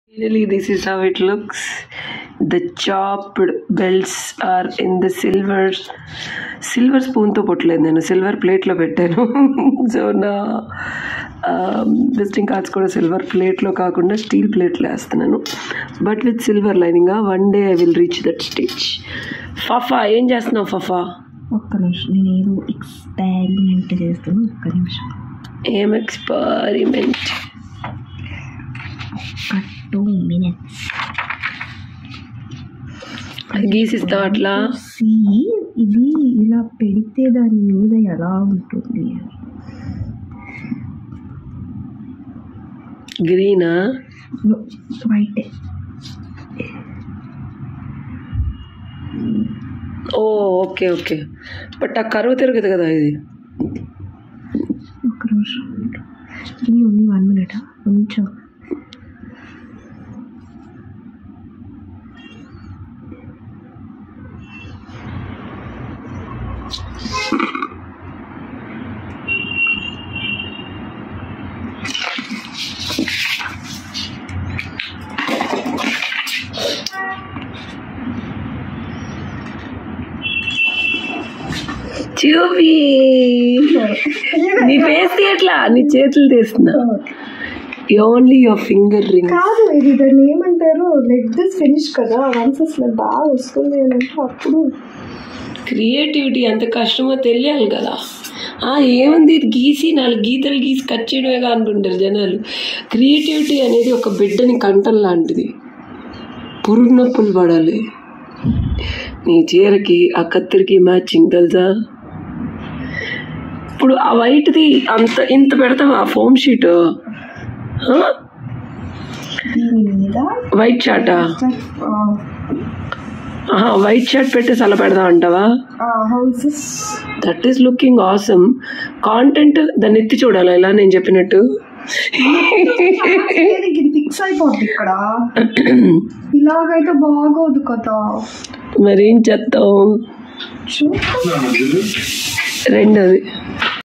Finally, this is how it looks. The chopped belts are in the silver silver స్పూన్తో పుట్టలేదు నేను silver ప్లేట్లో పెట్టాను సో నా విజిటింగ్ కార్డ్స్ కూడా సిల్వర్ ప్లేట్లో కాకుండా స్టీల్ ప్లేట్లో వేస్తున్నాను but with silver lining one day I will reach that stage ఫఫా ఏం చేస్తున్నావు ఫఫా ఒక్క నిమిషం నేను ఏదో ఎక్స్పెరిమెంట్ చేస్తాను ఒక్క నిమిషం ఏం ఎక్స్పెరిమెంట్ ఒక్క టూ మినిట్స్ గీసిస్తావు అట్లా సి ఇది ఇలా పెడితే దాని మీద ఎలా ఉంటుంది అని గ్రీనా వైటే ఓ ఓకే ఓకే బట్ ఆ కరువు తిరగదు కదా ఇది ఒక్క నిమిషం ఇది ఓన్లీ వన్ మినిట్ కొంచెం చూపి నీ ఫేస్ తీయట్లా నీ చేతులు తీస్తున్నా ఓన్లీ యువర్ ఫింగర్ రింగ్ కాదు ఇది దాన్ని ఏమంటారు లెట్ దిస్ ఫినిష్ కదా వన్స్ అసలు బాగా వస్తుంది అని అంటే అప్పుడు క్రియేటివిటీ ఎంత కష్టమో తెలియాలి కదా ఆ ఏముంది ఇది గీసి నాలుగు గీతలు గీసి కట్ చేయడమేగా అనుకుంటారు జనాలు క్రియేటివిటీ అనేది ఒక బిడ్డని కంటం లాంటిది పురుగు నొప్పులు పడాలి నీ చీరకి ఆ కత్తిరికి మ్యాచింగ్ తెలుసా ఇప్పుడు ఆ వైట్ది అంత ఇంత పెడతాం ఆ ఫోమ్ షీట్ దీని మీద వైట్ షార్టా వైట్ షర్ట్ పెట్టేసి అలా పెడదాం అంటావా houses that is looking awesome content దాన్ని ఎత్తి చూడాలి ఇలా నేను చెప్పినట్టు ఇది ఫిక్స్ అయిపోద్ది ఇక్కడ ఇలాగైతే బాగోదు కదా మరి ఏం చేస్తాం చూద్దాం రెండోది